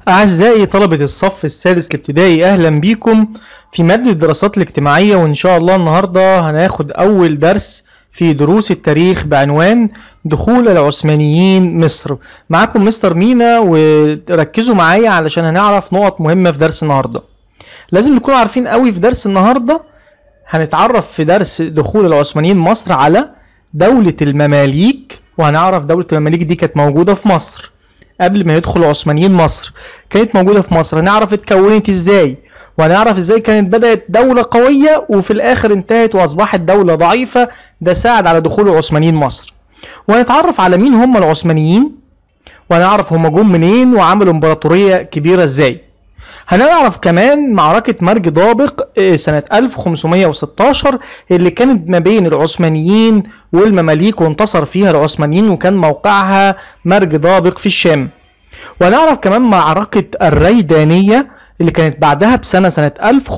أعزائي طلبة الصف السادس الابتدائي أهلا بيكم في مادة الدراسات الاجتماعية وإن شاء الله النهاردة هناخد أول درس في دروس التاريخ بعنوان دخول العثمانيين مصر معاكم مستر مينا وركزوا معايا علشان هنعرف نقط مهمة في درس النهاردة لازم نكون عارفين قوي في درس النهاردة هنتعرف في درس دخول العثمانيين مصر على دولة المماليك وهنعرف دولة المماليك دي كانت موجودة في مصر قبل ما يدخل العثمانيين مصر كانت موجودة في مصر هنعرف اتكونت ازاي وهنعرف ازاي كانت بدأت دولة قوية وفي الآخر انتهت وأصبحت دولة ضعيفة ده ساعد على دخول العثمانيين مصر وهنتعرف على مين هم العثمانيين وهنعرف هم جم منين وعملوا امبراطورية كبيرة ازاي هنعرف كمان معركة مرج ضابق آه، سنة 1516 اللي كانت ما بين العثمانيين والمماليك وانتصر فيها العثمانيين وكان موقعها مرج ضابق في الشام وهنعرف كمان معركة الريدانية اللي كانت بعدها بسنة سنة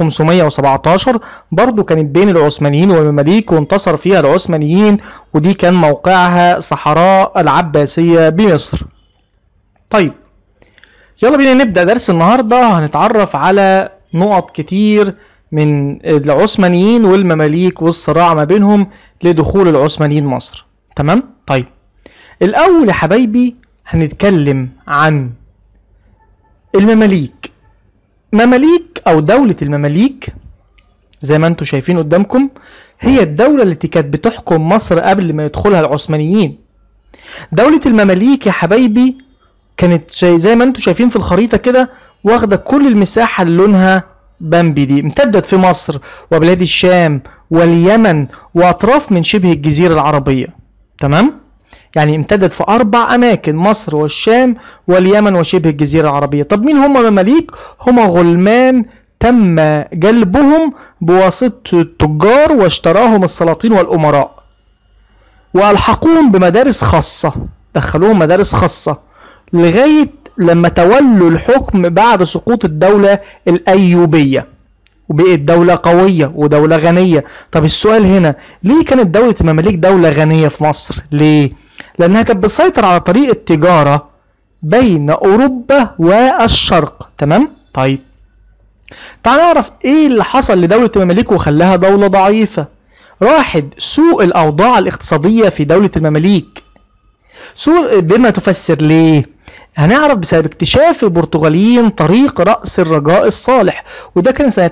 1517 برضو كانت بين العثمانيين والمماليك وانتصر فيها العثمانيين ودي كان موقعها صحراء العباسية بمصر طيب يلا بينا نبدأ درس النهاردة هنتعرف على نقط كتير من العثمانيين والمماليك والصراع ما بينهم لدخول العثمانيين مصر تمام طيب الأول يا حبايبي هنتكلم عن المماليك مماليك أو دولة المماليك زي ما انتم شايفين قدامكم هي الدولة التي كانت بتحكم مصر قبل ما يدخلها العثمانيين دولة المماليك يا حبايبي كانت شي- زي ما انتم شايفين في الخريطة كده واخدة كل المساحة اللي لونها بامبي دي امتدت في مصر وبلاد الشام واليمن واطراف من شبه الجزيرة العربية تمام يعني امتدت في اربع اماكن مصر والشام واليمن وشبه الجزيرة العربية طب مين هم مماليك هم غلمان تم جلبهم بواسطة التجار واشتراهم السلاطين والامراء والحقوهم بمدارس خاصة دخلوهم مدارس خاصة لغاية لما تولوا الحكم بعد سقوط الدولة الأيوبية وبقت دولة قوية ودولة غنية طب السؤال هنا ليه كانت دولة المماليك دولة غنية في مصر ليه لأنها كانت بتسيطر على طريق التجارة بين أوروبا والشرق تمام طيب تعال نعرف ايه اللي حصل لدولة المماليك وخلاها دولة ضعيفة واحد سوء الأوضاع الاقتصادية في دولة المماليك سوء بما تفسر ليه هنعرف بسبب اكتشاف البرتغاليين طريق رأس الرجاء الصالح وده كان سنة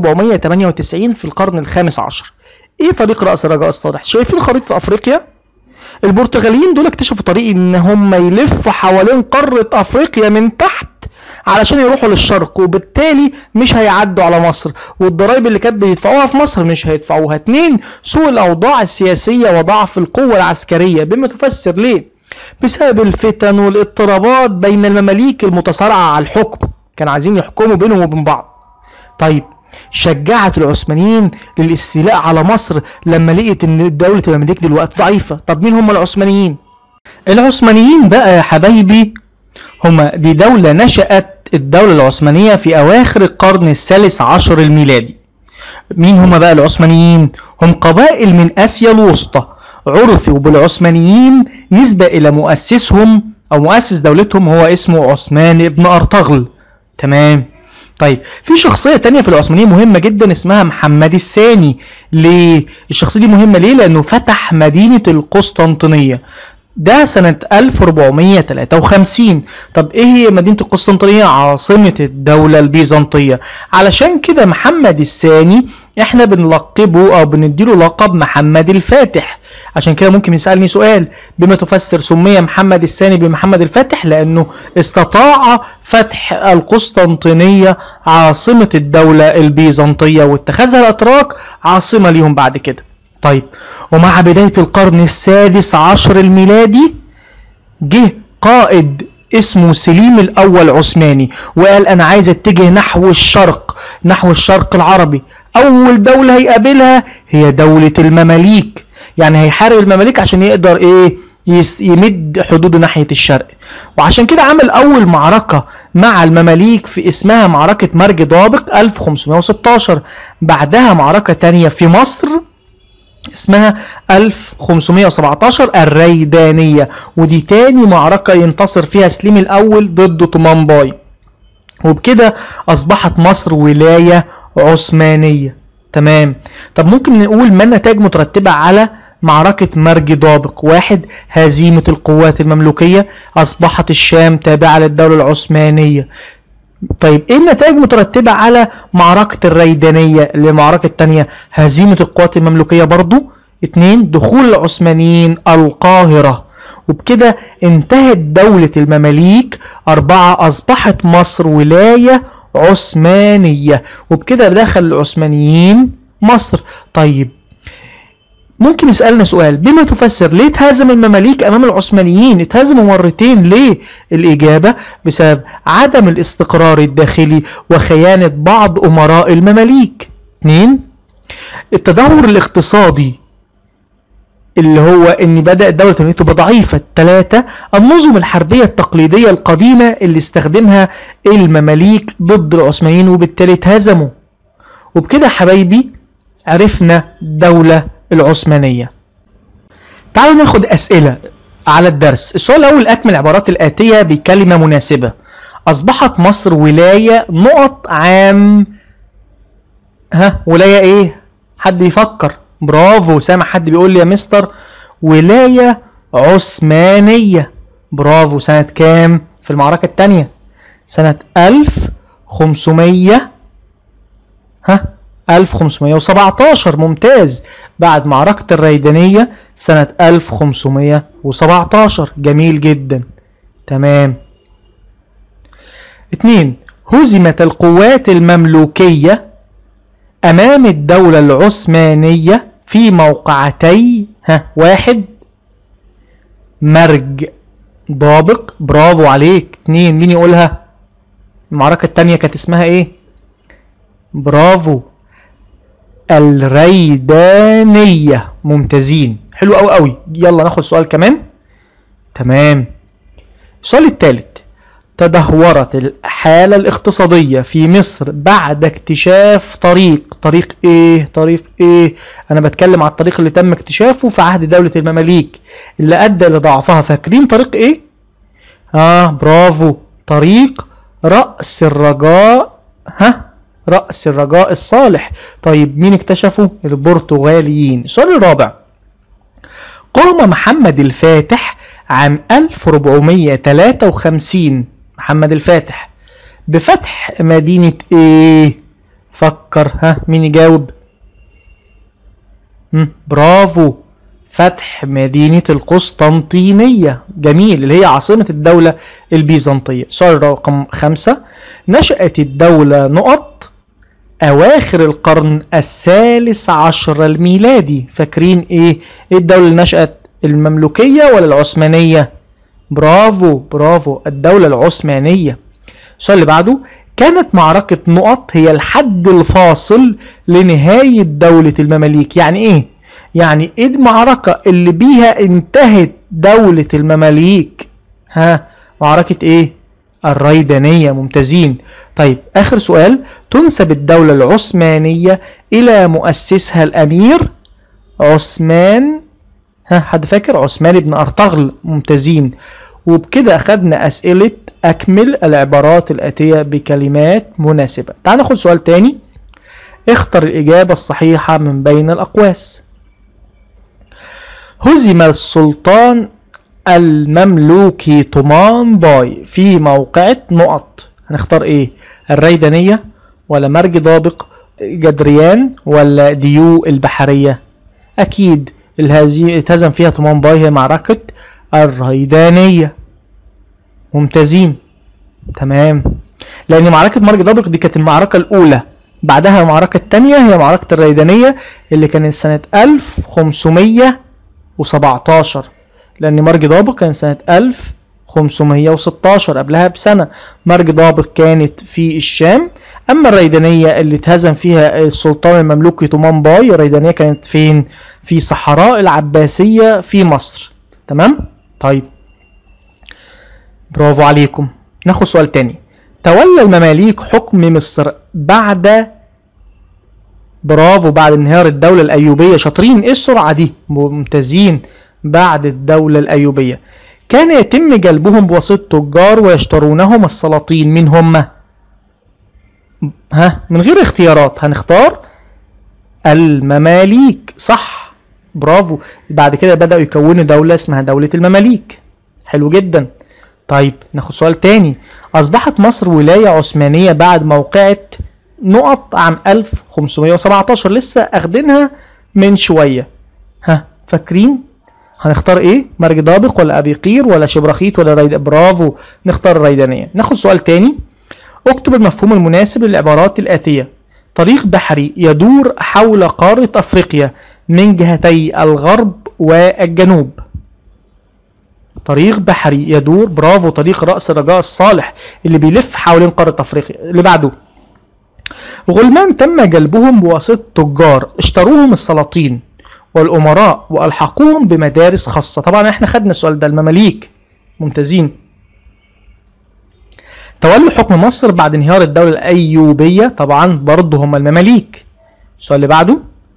1498 في القرن الخامس عشر ايه طريق رأس الرجاء الصالح شايفين خريطة افريقيا البرتغاليين دول اكتشفوا طريق ان هم يلفوا حوالين قارة افريقيا من تحت علشان يروحوا للشرق وبالتالي مش هيعدوا على مصر والضرايب اللي كانت بيدفعوها في مصر مش هيدفعوها اتنين سوء الاوضاع السياسية وضعف القوة العسكرية بما تفسر ليه بسبب الفتن والاضطرابات بين المماليك المتصارعة على الحكم كان عايزين يحكموا بينهم وبين بعض طيب شجعت العثمانيين للاستيلاء على مصر لما لقيت ان دولة المماليك دلوقتي ضعيفة طب مين هم العثمانيين العثمانيين بقى يا حبايبي هما دي دولة نشأت الدولة العثمانية في أواخر القرن الثالث عشر الميلادي مين هما بقى العثمانيين هم قبائل من آسيا الوسطى عرفوا بالعثمانيين نسبة إلى مؤسسهم أو مؤسس دولتهم هو اسمه عثمان بن أرطغرل تمام طيب في شخصية تانية في العثمانيين مهمة جدا اسمها محمد الثاني ليه؟ الشخصية دي مهمة ليه؟ لأنه فتح مدينة القسطنطينية ده سنة 1453 طب ايه هي مدينة القسطنطينية عاصمة الدولة البيزنطية علشان كده محمد الثاني احنا بنلقبه او بنديله لقب محمد الفاتح عشان كده ممكن يسألني سؤال بما تفسر سمي محمد الثاني بمحمد الفاتح لانه استطاع فتح القسطنطينية عاصمة الدولة البيزنطية واتخذها الاتراك عاصمة ليهم بعد كده طيب ومع بداية القرن السادس عشر الميلادي جه قائد اسمه سليم الاول عثماني وقال انا عايز اتجه نحو الشرق نحو الشرق العربي اول دولة هيقابلها هي دولة المماليك يعني هيحارب المماليك عشان يقدر ايه يس- يمد حدوده ناحية الشرق وعشان كده عمل اول معركة مع المماليك في اسمها معركة مرج ضابق 1516 بعدها معركة تانية في مصر اسمها 1517 الريدانية ودي تاني معركة ينتصر فيها سليم الأول ضد طومان باي وبكده أصبحت مصر ولاية عثمانية تمام طب ممكن نقول ما النتائج مترتبة على معركة مرج ضابق واحد هزيمة القوات المملوكية أصبحت الشام تابعة للدولة العثمانية طيب ايه النتائج مترتبة على معركة الريدانية اللي هي المعركة التانية هزيمة القوات المملوكية برضو اتنين دخول العثمانيين القاهرة وبكده انتهت دولة المماليك أربعة أصبحت مصر ولاية عثمانية وبكده دخل العثمانيين مصر طيب ممكن يسألنا سؤال بما تفسر ليه اتهزم المماليك أمام العثمانيين اتهزموا مرتين ليه الإجابة بسبب عدم الاستقرار الداخلي وخيانة بعض أمراء المماليك اثنين التدهور الاقتصادي اللي هو ان بدأت دولة المماليك تبقى ضعيفة ثلاثة النظم الحربية التقليدية القديمة اللي استخدمها المماليك ضد العثمانيين وبالتالي اتهزموا وبكده يا حبايبي عرفنا الدولة العثمانية تعالوا ناخد أسئلة على الدرس السؤال الأول أكمل العبارات الآتية بكلمة مناسبة أصبحت مصر ولاية نقط عام ها ولاية إيه؟ حد يفكر برافو سامع حد بيقول لي يا مستر ولاية عثمانية برافو سنة كام في المعركة التانية سنة ألف خمسمية ها 1517 ممتاز بعد معركة الريدانية سنة 1517 جميل جدا تمام اتنين هزمت القوات المملوكية أمام الدولة العثمانية في موقعتي ها واحد مرج ضابق برافو عليك اتنين مين يقولها المعركة التانية كانت اسمها ايه برافو الريدانية ممتازين حلو قوي قوي يلا ناخد سؤال كمان تمام السؤال الثالث تدهورت الحالة الاقتصادية في مصر بعد اكتشاف طريق طريق ايه طريق ايه انا بتكلم على الطريق اللي تم اكتشافه في عهد دولة المماليك اللي ادى لضعفها فاكرين طريق ايه اه برافو طريق رأس الرجاء ها رأس الرجاء الصالح طيب مين اكتشفه البرتغاليين السؤال الرابع قام محمد الفاتح عام 1453 محمد الفاتح بفتح مدينة ايه فكر ها مين يجاوب مم، برافو فتح مدينة القسطنطينية جميل اللي هي عاصمة الدولة البيزنطية سؤال رقم خمسة نشأت الدولة نقط أواخر القرن الثالث عشر الميلادي فاكرين إيه؟ إيه الدولة اللي نشأت المملوكية ولا العثمانية؟ برافو برافو الدولة العثمانية السؤال اللي بعده كانت معركة نقط هي الحد الفاصل لنهاية دولة المماليك يعني إيه؟ يعني إيه المعركة اللي بيها انتهت دولة المماليك؟ ها معركة إيه؟ الريدانية ممتازين طيب آخر سؤال تنسب الدولة العثمانية إلى مؤسسها الأمير عثمان ها حد فاكر عثمان بن أرطغرل ممتازين وبكده أخدنا أسئلة أكمل العبارات الآتية بكلمات مناسبة تعال ناخد سؤال تاني اختر الإجابة الصحيحة من بين الأقواس هزم السلطان المملوكي طومان باي في موقعة نقط هنختار ايه الريدانية ولا مرج ضابق جدريان ولا ديو البحرية اكيد الهزي اتهزم فيها طومان باي هي معركة الريدانية ممتازين تمام لان معركة مرج ضابق دي كانت المعركة الاولى بعدها المعركة التانية هي معركة الريدانية اللي كانت سنة 1517 لأن مرج ضابق كان سنة 1516 قبلها بسنة مرج ضابق كانت في الشام أما الريدانية اللي اتهزم فيها السلطان المملوكي طومان باي الريدانية كانت فين؟ في صحراء العباسية في مصر تمام؟ طيب برافو عليكم ناخد سؤال تاني تولى المماليك حكم مصر بعد برافو بعد انهيار الدولة الأيوبية شاطرين ايه السرعة دي ممتازين بعد الدولة الأيوبية كان يتم جلبهم بواسطة تجار ويشترونهم السلاطين من هم ها من غير اختيارات هنختار المماليك صح برافو بعد كده بدأوا يكونوا دولة اسمها دولة المماليك حلو جدا طيب ناخد سؤال تاني أصبحت مصر ولاية عثمانية بعد موقعة نقط عام 1517 لسه أخدينها من شوية ها فاكرين هنختار ايه مرج دابق ولا ابي قير ولا شبرخيت ولا ريد برافو نختار الريدانية ناخد سؤال تاني اكتب المفهوم المناسب للعبارات الآتية طريق بحري يدور حول قارة أفريقيا من جهتي الغرب والجنوب طريق بحري يدور برافو طريق رأس الرجاء الصالح اللي بيلف حوالين قارة أفريقيا اللي بعده غلمان تم جلبهم بواسطة تجار اشتروهم السلاطين والأمراء وألحقوهم بمدارس خاصة طبعا احنا خدنا السؤال ده المماليك ممتازين تولوا حكم مصر بعد انهيار الدولة الأيوبية طبعا برضه هم المماليك السؤال اللي بعده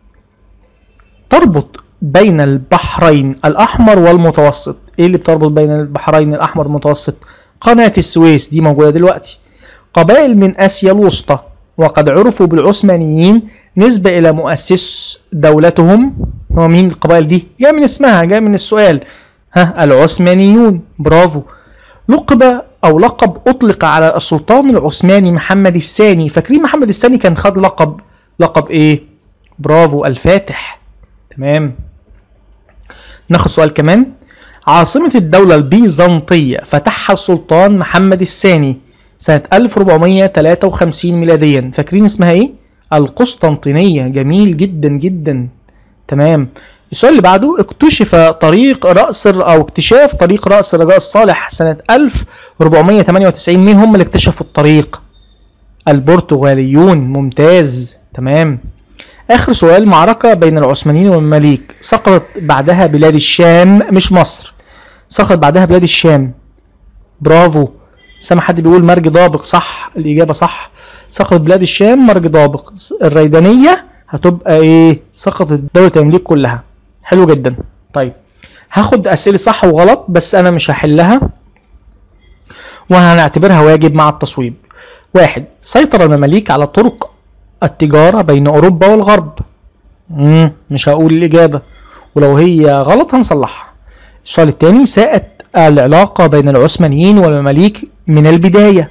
تربط بين البحرين الأحمر والمتوسط ايه اللي بتربط بين البحرين الأحمر والمتوسط قناة السويس دي موجودة دلوقتي قبائل من آسيا الوسطى وقد عرفوا بالعثمانيين نسبة إلى مؤسس دولتهم هو مين القبائل دي؟ جاي من اسمها جاي من السؤال ها العثمانيون برافو لقب أو لقب أطلق على السلطان العثماني محمد الثاني فاكرين محمد الثاني كان خد لقب لقب إيه؟ برافو الفاتح تمام ناخد سؤال كمان عاصمة الدولة البيزنطية فتحها السلطان محمد الثاني سنة 1453 ميلاديا فاكرين اسمها ايه؟ القسطنطينية جميل جدا جدا تمام السؤال اللي بعده اكتشف طريق رأس او اكتشاف طريق رأس الرجاء الصالح سنة 1498 مين هم اللي اكتشفوا الطريق؟ البرتغاليون ممتاز تمام اخر سؤال معركة بين العثمانيين والمماليك سقطت بعدها بلاد الشام مش مصر سقطت بعدها بلاد الشام برافو سامع حد بيقول مرج ضابق صح الاجابة صح سقطت بلاد الشام مرج ضابق الريدانية هتبقى ايه سقطت دولة المماليك كلها حلو جدا طيب هاخد اسئلة صح وغلط بس انا مش هحلها وهنعتبرها واجب مع التصويب واحد سيطر المماليك على طرق التجارة بين أوروبا والغرب مم. مش هقول الإجابة ولو هي غلط هنصلحها السؤال الثاني ساءت العلاقة بين العثمانيين والمماليك من البداية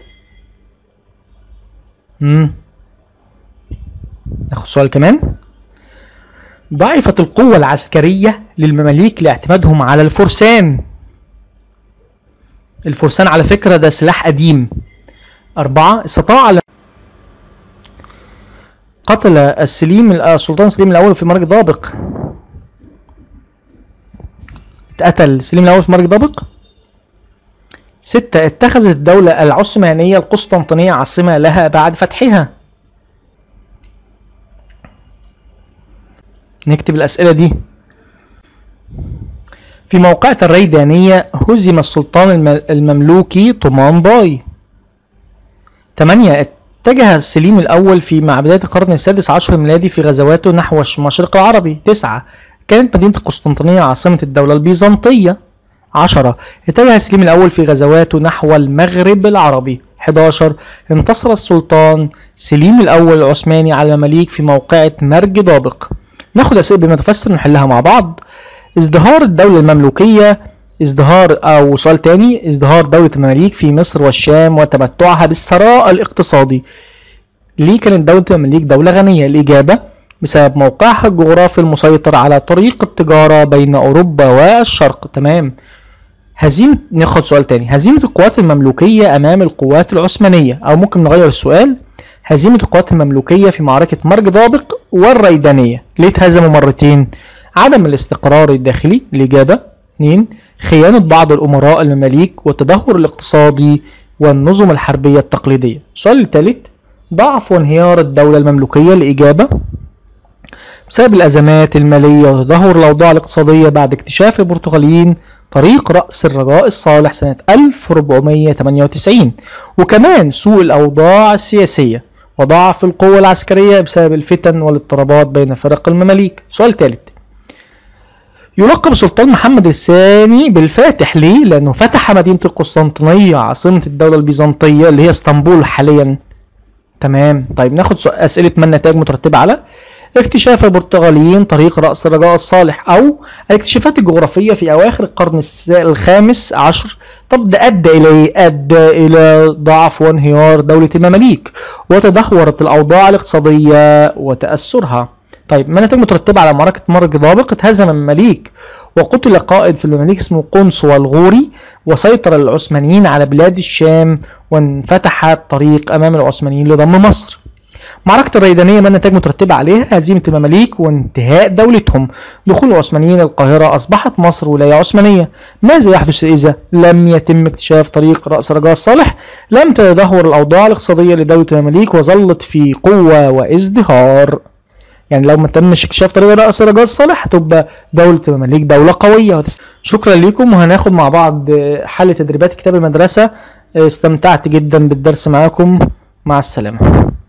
مم. ناخد سؤال كمان ضعفت القوة العسكرية للمماليك لاعتمادهم على الفرسان الفرسان على فكرة ده سلاح قديم أربعة استطاع قتل السليم السلطان سليم الأول في مرج ضابق اتقتل سليم الأول في مرج ضابق ستة اتخذت الدولة العثمانية القسطنطينية عاصمة لها بعد فتحها نكتب الأسئلة دي في موقعة الريدانية هزم السلطان المملوكي طمان باي 8 اتجه سليم الأول في مع بداية القرن السادس عشر الميلادي في غزواته نحو المشرق العربي تسعة كانت مدينة القسطنطينية عاصمة الدولة البيزنطية عشرة اتجه سليم الأول في غزواته نحو المغرب العربي 11 انتصر السلطان سليم الأول العثماني على المماليك في موقعة مرج ضابق ناخد أسئلة بما تفسر نحلها مع بعض ازدهار الدولة المملوكية ازدهار او سؤال تاني ازدهار دولة المماليك في مصر والشام وتمتعها بالثراء الاقتصادي ليه كانت دولة المماليك دولة غنية الإجابة بسبب موقعها الجغرافي المسيطر على طريق التجارة بين أوروبا والشرق تمام هزيمة ناخد سؤال تاني هزيمة القوات المملوكية أمام القوات العثمانية أو ممكن نغير السؤال هزيمة القوات المملوكية في معركة مرج ضابق والريدانية ليه اتهزموا مرتين عدم الاستقرار الداخلي الإجابة 2 خيانة بعض الأمراء المماليك والتدهور الاقتصادي والنظم الحربية التقليدية السؤال الثالث ضعف وانهيار الدولة المملوكية الإجابة بسبب الأزمات المالية وتدهور الأوضاع الاقتصادية بعد اكتشاف البرتغاليين طريق رأس الرجاء الصالح سنة 1498 وكمان سوء الأوضاع السياسية وضعف القوة العسكرية بسبب الفتن والاضطرابات بين فرق المماليك سؤال ثالث يلقب السلطان محمد الثاني بالفاتح ليه؟ لأنه فتح مدينة القسطنطينية عاصمة الدولة البيزنطية اللي هي اسطنبول حاليا تمام طيب ناخد سؤال اسئله ما النتائج مترتبه على اكتشاف البرتغاليين طريق رأس رجاء الصالح أو الاكتشافات الجغرافية في أواخر القرن الس- الخامس عشر طب ده أدى إلى إيه؟ أدى إلى ضعف وانهيار دولة المماليك وتدهورت الأوضاع الاقتصادية وتأثرها طيب ما النتائج مترتبة على معركة مرج ضابق اتهزم المماليك وقتل قائد في المماليك اسمه قنصو الغوري وسيطر العثمانيين على بلاد الشام وانفتح الطريق أمام العثمانيين لضم مصر معركة الريدانية ما النتائج مترتبة عليها هزيمة المماليك وانتهاء دولتهم دخول العثمانيين القاهرة أصبحت مصر ولاية عثمانية ماذا يحدث إذا لم يتم اكتشاف طريق رأس رجاء الصالح لم تتدهور الأوضاع الاقتصادية لدولة المماليك وظلت في قوة وازدهار يعني لو ما تمش اكتشاف طريق رأس رجاء الصالح هتبقى دولة المماليك دولة قوية وتس- شكرا لكم وهناخد مع بعض آه، حل تدريبات كتاب المدرسة آه، استمتعت جدا بالدرس معاكم مع السلامة